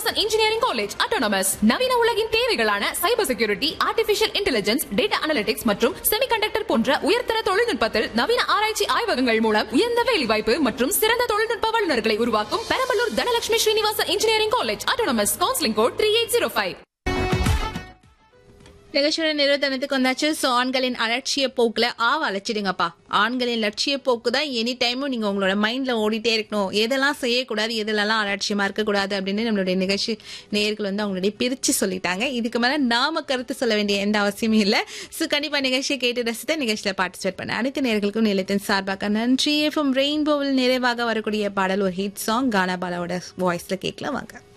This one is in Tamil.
ஸ்ரீனிவாசன் இன்ஜினியரிங் காலேஜ் அட்டானமஸ் நவீன உலகின் தேவைகளான cyber security artificial intelligence data analytics மற்றும் செமிகண்டக்டர் போன்ற உயர்தர தொழில்நுட்பத்தில் நவீன ஆராய்ச்சி ஆய்வகங்கள் மூலம் உயர்ந்த வேலைவாய்ப்பு மற்றும் சிறந்த தொழில்நுட்ப வல்லுநர்களை உருவாக்கும் Perambalur Dhanalakshmi Srinivasan engineering college autonomous counselling code three eight zero five நிகழ்ச்சியோட நிறுவனத்துக்கு வந்தாச்சு ஸோ ஆண்களின் அலட்சிய போக்குல ஆவ அழைச்சிடுங்கப்பா ஆண்களின் லட்சிய போக்கு தான் எனி டைமும் நீங்க உங்களோட மைண்ட்ல ஓடிட்டே இருக்கணும் எதெல்லாம் செய்யக்கூடாது எதெல்லாம் அலட்சியமா இருக்கக்கூடாது அப்படின்னு நம்மளுடைய நிகழ்ச்சி நேயர்கள் வந்து அவங்களுடைய பிரிச்சு சொல்லிட்டாங்க இதுக்கு மேல நாம கருத்து சொல்ல வேண்டிய எந்த அவசியமும் இல்லை ஸோ கண்டிப்பா நிகழ்ச்சியை கேட்டு ரசித்த நிகழ்ச்சியில பார்ட்டிசிபேட் பண்ண அனைத்து நேர்களுக்கும் நிலையத்தின் சார்பாக நன்றி எஃப்எம் ரெயின்போவில் நிறைவாக வரக்கூடிய பாடல் ஒரு ஹிட் சாங் கானா பாலாவோட வாய்ஸ்ல கேட்கலாம் வாங்க